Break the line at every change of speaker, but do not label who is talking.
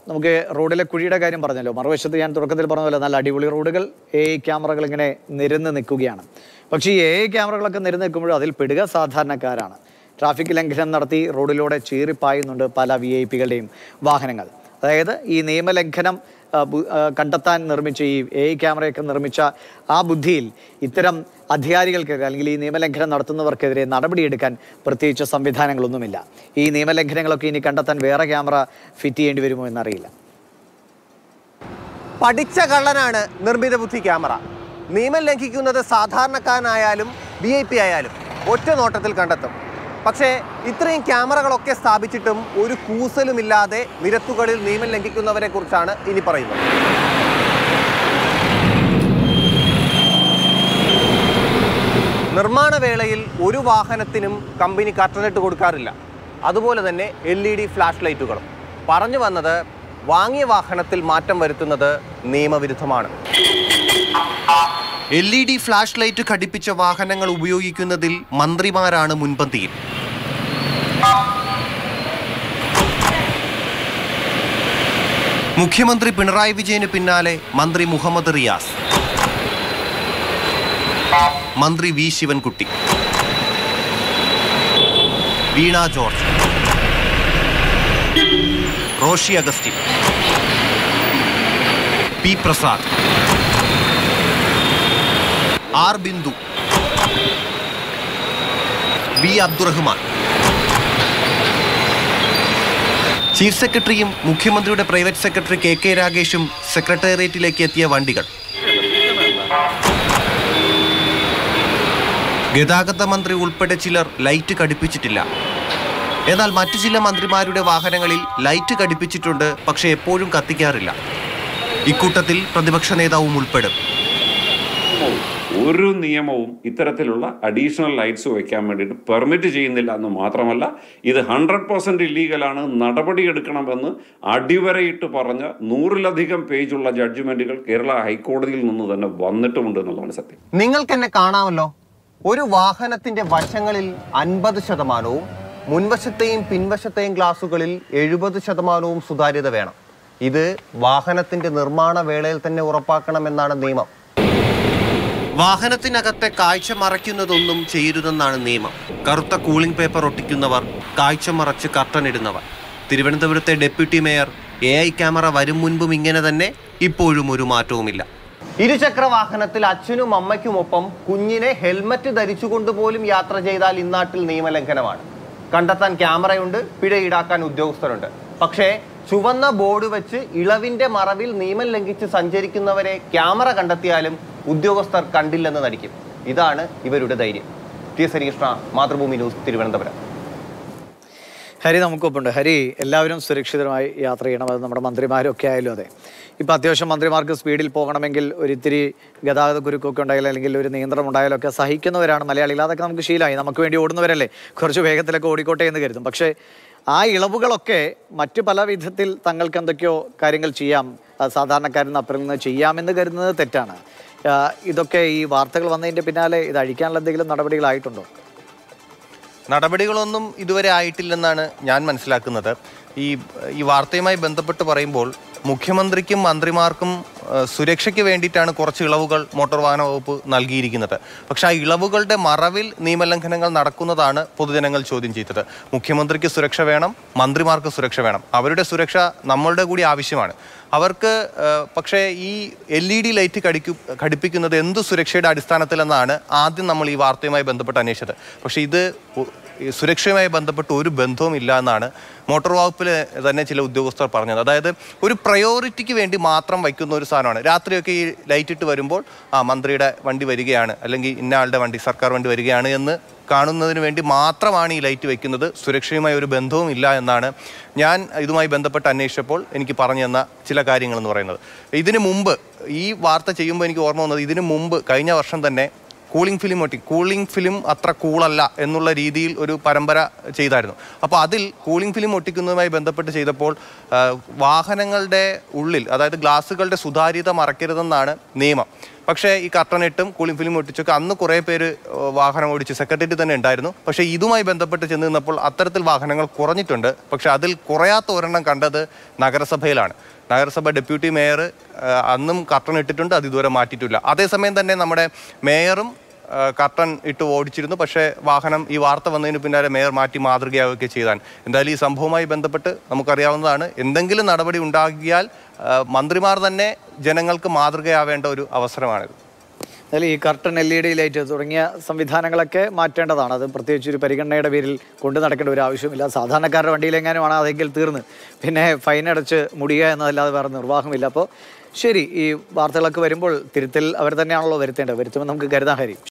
നമുക്ക് റോഡിലെ കുഴിയുടെ കാര്യം പറഞ്ഞല്ലോ മറുവശത്ത് ഞാൻ തുടക്കത്തിൽ പറഞ്ഞ പോലെ നല്ല അടിപൊളി റോഡുകൾ എ ഐ ക്യാമറകൾ ഇങ്ങനെ നിരന്ന് നിൽക്കുകയാണ് പക്ഷേ ഈ എ ഐ ക്യാമറകളൊക്കെ നിരന്ന് നിൽക്കുമ്പോഴും അതിൽ പെടുക സാധാരണക്കാരാണ് ട്രാഫിക് ലംഘനം നടത്തി റോഡിലൂടെ ചീറിപ്പായുന്നുണ്ട് പല വി ഐ പികളുടെയും വാഹനങ്ങൾ അതായത് ഈ നിയമലംഘനം ആ, ബു- ആ, കണ്ടെത്താൻ നിർമ്മിച്ച ഈ എ ഐ ക്യാമറയൊക്കെ നിർമ്മിച്ച ആ ബുദ്ധിയിൽ ഇത്തരം അധികാരികൾക്കെതിരെ അല്ലെങ്കിൽ ഈ നിയമലംഘനം നടത്തുന്നവർക്കെതിരെ നടപടിയെടുക്കാൻ പ്രത്യേകിച്ച് സംവിധാനങ്ങളൊന്നുമില്ല ഈ നിയമലംഘനങ്ങളൊക്കെ ഇനി കണ്ടെത്താൻ വേറെ ക്യാമറ ഫിറ്റ് ചെയ്യേണ്ടി വരുമോ എന്നറിയില്ല
പഠിച്ച കള്ളനാണ് നിർമ്മിത ബുദ്ധി ക്യാമറ നിയമം ലംഘിക്കുന്നത് സാധാരണക്കാരനായാലും വി ഐ പി ആയാലും ഒറ്റ നോട്ടത്തിൽ കണ്ടെത്തും പക്ഷേ ഇത്രയും ക്യാമറകളൊക്കെ സ്ഥാപിച്ചിട്ടും ഒരു കൂസലുമില്ലാതെ നിരത്തുകളിൽ നിയമം ലംഘിക്കുന്നവരെ കുറിച്ചാണ് ഇനി പറയുന്നത് നിർമ്മാണ വേളയിൽ ഒരു വാഹനത്തിനും കമ്പനി കട്ടനിട്ട് കൊടുക്കാറില്ല അതുപോലെ തന്നെ എൽ ഇ ഡി ഫ്ലാഷ് ലൈറ്റുകളും പറഞ്ഞു വന്നത് വാങ്ങിയ വാഹനത്തിൽ മാറ്റം വരുത്തുന്നത് നിയമവിരുദ്ധമാണ് L E D flash light ഘടിപ്പിച്ച വാഹനങ്ങൾ ഉപയോഗിക്കുന്നതിൽ മന്ത്രിമാരാണ് മുൻപന്തിയിൽ മുഖ്യമന്ത്രി പിണറായി വിജയന് പിന്നാലെ മന്ത്രി മുഹമ്മദ് റിയാസ് മന്ത്രി V Sivankutty Veena George Roshi Augustine P Prasad R Bindu V Abdurahiman chief സെക്രട്ടറിയും മുഖ്യമന്ത്രിയുടെ പ്രൈവറ്റ് സെക്രട്ടറി കെ കെ രാഗേഷും സെക്രട്ടേറിയറ്റിലേക്ക് എത്തിയ വണ്ടികൾ ഗതാഗത മന്ത്രി ഉൾപ്പെടെ ചിലർ ലൈറ്റ് ഘടിപ്പിച്ചിട്ടില്ല എന്നാൽ മറ്റു ചില മന്ത്രിമാരുടെ വാഹനങ്ങളിൽ ലൈറ്റ് ഘടിപ്പിച്ചിട്ടുണ്ട് പക്ഷേ എപ്പോഴും കത്തിക്കാറില്ല ഇക്കൂട്ടത്തിൽ പ്രതിപക്ഷ നേതാവും ഉൾപ്പെടും
ഒരു നിയമവും ഇത്തരത്തിലുള്ള അഡീഷണൽ ലൈറ്റ്സ് വയ്ക്കാൻ വേണ്ടിയിട്ട് പെർമിറ്റ് ചെയ്യുന്നില്ല എന്ന് മാത്രമല്ല ഇത് ഹൺഡ്രഡ് പെർസെൻറ്റ് ഇല്ലീഗലാണ് നടപടിയെടുക്കണമെന്ന് അടിവരയിട്ട് പറഞ്ഞ നൂറിലധികം പേജുള്ള ജഡ്ജ്മെൻറ്റുകൾ കേരള ഹൈക്കോടതിയിൽ നിന്ന് തന്നെ വന്നിട്ടുമുണ്ട് എന്നുള്ളതാണ് സത്യം
നിങ്ങൾക്ക് എന്നെ കാണാമല്ലോ ഒരു വാഹനത്തിന്റെ വശങ്ങളിൽ അൻപത് ശതമാനവും മുൻവശത്തെയും പിൻവശത്തെയും ഗ്ലാസുകളിൽ എഴുപത് ശതമാനവും സുതാര്യത വേണം ഇത് വാഹനത്തിന്റെ നിർമ്മാണ വേളയിൽ തന്നെ ഉറപ്പാക്കണമെന്നാണ് നിയമം വാഹനത്തിനകത്തെ കാഴ്ച മറയ്ക്കുന്നതൊന്നും ചെയ്യരുതെന്നാണ് നിയമം കറുത്ത കൂളിംഗ് പേപ്പർ ഒട്ടിക്കുന്നവർ കാഴ്ച മറച്ച് കർട്ടൻ ഇടുന്നവർ തിരുവനന്തപുരത്തെ deputy mayor A I camera വരും മുൻപും ഇങ്ങനെ തന്നെ ഇപ്പോഴും ഒരു മാറ്റവുമില്ല ഇരുചക്ര വാഹനത്തിൽ അച്ഛനും അമ്മയ്ക്കുമൊപ്പം കുഞ്ഞിനെ ഹെൽമറ്റ് ധരിച്ചുകൊണ്ട് പോലും യാത്ര ചെയ്താൽ ഇന്നാട്ടിൽ നിയമലംഘനമാണ് കണ്ടെത്താൻ ക്യാമറയുണ്ട് പിഴ ഈടാക്കാൻ ഉദ്യോഗസ്ഥരുണ്ട് പക്ഷേ ചുവന്ന ബോർഡ് വെച്ച് ഇളവിന്റെ മറവിൽ നിയമം ലംഘിച്ച് സഞ്ചരിക്കുന്നവരെ ക്യാമറ കണ്ടെത്തിയാലും ഉദ്യോഗസ്ഥർ കണ്ടില്ലെന്ന് നടിക്കും ഇതാണ് ഇവരുടെ ധൈര്യം T S Harikrishna Mathrubhumi news Thiruvananthapuram
Hari നമുക്കൊപ്പമുണ്ട് ഹരി എല്ലാവരും സുരക്ഷിതമായി യാത്ര ചെയ്യണം അത് നമ്മുടെ മന്ത്രിമാരൊക്കെ ആയാലും അതെ ഇപ്പം അത്യാവശ്യം മന്ത്രിമാർക്ക് സ്പീഡിൽ പോകണമെങ്കിൽ ഒരിത്തിരി ഗതാഗത കുരുക്കൊക്കെ ഉണ്ടായാലും അല്ലെങ്കിൽ ഒരു നിയന്ത്രണം ഉണ്ടായാലും ഒക്കെ സഹിക്കുന്നവരാണ് മലയാളികൾ അതൊക്കെ നമുക്ക് ശീലമായി നമുക്ക് വേണ്ടി ഓടുന്നവരല്ലേ കുറച്ച് വേഗത്തിലൊക്കെ ഓടിക്കോട്ടെ എന്ന് കരുതും പക്ഷേ ആ ഇളവുകളൊക്കെ മറ്റു പല വിധത്തിൽ തങ്ങൾക്ക് എന്തൊക്കെയോ കാര്യങ്ങൾ ചെയ്യാം അത് സാധാരണക്കാരൻ അപ്പുറം നിന്ന് ചെയ്യാമെന്ന് കരുതുന്നത് തെറ്റാണ് ആ, ഇതൊക്കെ ഈ വാർത്തകൾ വന്നതിൻ്റെ പിന്നാലെ ഇത് അഴിക്കാനുള്ള എന്തെങ്കിലും നടപടികളായിട്ടുണ്ടോ
നടപടികളൊന്നും ഇതുവരെ ആയിട്ടില്ലെന്നാണ് ഞാൻ മനസ്സിലാക്കുന്നത് ഈ ഈ വാർത്തയുമായി ബന്ധപ്പെട്ട് പറയുമ്പോൾ മുഖ്യമന്ത്രിക്കും മന്ത്രിമാർക്കും ആ, സുരക്ഷയ്ക്ക് വേണ്ടിയിട്ടാണ് കുറച്ച് ഇളവുകൾ മോട്ടോർ വാഹന വകുപ്പ് നൽകിയിരിക്കുന്നത് പക്ഷെ ആ ഇളവുകളുടെ മറവിൽ നിയമലംഘനങ്ങൾ നടക്കുന്നതാണ് പൊതുജനങ്ങൾ ചോദ്യം ചെയ്തത് മുഖ്യമന്ത്രിക്ക് സുരക്ഷ വേണം മന്ത്രിമാർക്ക് സുരക്ഷ വേണം അവരുടെ സുരക്ഷ നമ്മളുടെ കൂടി ആവശ്യമാണ് അവർക്ക് ആ, പക്ഷേ ഈ എൽ ഇ ഡി ലൈറ്റ് കടിക്കു ഘടിപ്പിക്കുന്നത് എന്ത് സുരക്ഷയുടെ അടിസ്ഥാനത്തിലെന്നാണ് ആദ്യം നമ്മൾ ഈ വാർത്തയുമായി ബന്ധപ്പെട്ട് അന്വേഷിച്ചത് പക്ഷേ ഇത് ഉ- ഈ സുരക്ഷയുമായി ബന്ധപ്പെട്ട് ഒരു ബന്ധവും ഇല്ല എന്നാണ് മോട്ടോർ വകുപ്പിൽ തന്നെ ചില ഉദ്യോഗസ്ഥർ പറഞ്ഞത് അതായത് ഒരു പ്രയോറിറ്റിക്ക് വേണ്ടി മാത്രം വയ്ക്കുന്ന ഒരു സാധനമാണ് രാത്രിയൊക്കെ ഈ ലൈറ്റ് ഇട്ട് വരുമ്പോൾ ആ മന്ത്രിയുടെ വണ്ടി വരികയാണ് അല്ലെങ്കിൽ ഇന്ന ആളുടെ വണ്ടി സർക്കാർ വണ്ടി വരികയാണ് എന്ന് കാണുന്നതിന് വേണ്ടി മാത്രമാണ് ഈ ലൈറ്റ് വയ്ക്കുന്നത് സുരക്ഷയുമായി ഒരു ബന്ധവും ഇല്ല എന്നാണ് ഞാൻ ഇതുമായി ബന്ധപ്പെട്ട് അന്വേഷിച്ചപ്പോൾ എനിക്ക് പറഞ്ഞു തന്ന ചില കാര്യങ്ങൾ എന്ന് പറയുന്നത് ഇതിനു മുമ്പ് ഈ വാർത്ത ചെയ്യുമ്പോൾ എനിക്ക് ഓർമ്മ വന്നത് ഇതിനു മുമ്പ് കഴിഞ്ഞ വർഷം തന്നെ കൂളിംഗ് ഫിലിം ഒട്ടി കൂളിംഗ് ഫിലിം അത്ര കൂളല്ല എന്നുള്ള രീതിയിൽ ഒരു പരമ്പര ചെയ്തായിരുന്നു അപ്പോൾ അതിൽ കൂളിംഗ് ഫിലിം ഒട്ടിക്കുന്നതുമായി ബന്ധപ്പെട്ട് ചെയ്തപ്പോൾ ആ, വാഹനങ്ങളുടെ ഉള്ളിൽ അതായത് ഗ്ലാസുകളുടെ സുതാര്യത മറക്കരുതെന്നാണ് നിയമം പക്ഷേ ഈ കർട്ടൻ ഇട്ടും കൂളിംഗ് ഫിലിം ഒട്ടിച്ചൊക്കെ അന്ന് കുറേ പേര് ഏഹ്, വാഹനം ഓടിച്ച് സെക്രട്ടേറിയറ്റ് തന്നെ ഉണ്ടായിരുന്നു പക്ഷേ ഇതുമായി ബന്ധപ്പെട്ട് ചെന്ന് നിന്നപ്പോൾ അത്തരത്തിൽ വാഹനങ്ങൾ കുറഞ്ഞിട്ടുണ്ട് പക്ഷേ അതിൽ കുറയാത്ത ഒരെണ്ണം കണ്ടത് നഗരസഭയിലാണ് നഗരസഭ ഡെപ്യൂട്ടി മേയർ ഏഹ്, അന്നും കർട്ടൻ ഇട്ടിട്ടുണ്ട് അത് ഇതുവരെ മാറ്റിയിട്ടില്ല അതേസമയം തന്നെ നമ്മുടെ മേയറും ഏഹ്, കർട്ടൻ ഇട്ട് ഓടിച്ചിരുന്നു പക്ഷേ വാഹനം ഈ വാർത്ത വന്നതിന് പിന്നാലെ മേയർ മാറ്റി മാതൃകയാവുകയൊക്കെ ചെയ്താൻ എന്തായാലും ഈ സംഭവവുമായി ബന്ധപ്പെട്ട് നമുക്കറിയാവുന്നതാണ് എന്തെങ്കിലും നടപടി ഉണ്ടാകിയാൽ ഏഹ്, മന്ത്രിമാർ തന്നെ ജനങ്ങൾക്ക് മാതൃകയാവേണ്ട ഒരു അവസരമാണിത്
അതിൽ ഈ curtain L E D light തുടങ്ങിയ സംവിധാനങ്ങളൊക്കെ മാറ്റേണ്ടതാണ് അത് പ്രത്യേകിച്ച് ഒരു പരിഗണനയുടെ പേരിൽ കൊണ്ടു നടക്കേണ്ട ഒരു ആവശ്യമില്ല സാധാരണക്കാരുടെ വണ്ടിയിലെങ്ങാനുമാണ് അതെങ്കിൽ തീർന്ന് പിന്നെ ഫൈൻ അടച്ച് മുടിയുക എന്നതല്ലാതെ വേറെ നിർവാഹമില്ല അപ്പോൾ ശരി ഈ വാർത്തകളൊക്കെ വരുമ്പോൾ തിരുത്തൽ അവർ തന്നെയാണല്ലോ വരുത്തേണ്ടത് വരുത്തുമ്പോൾ നമുക്ക് കരുതാൻ ഹരി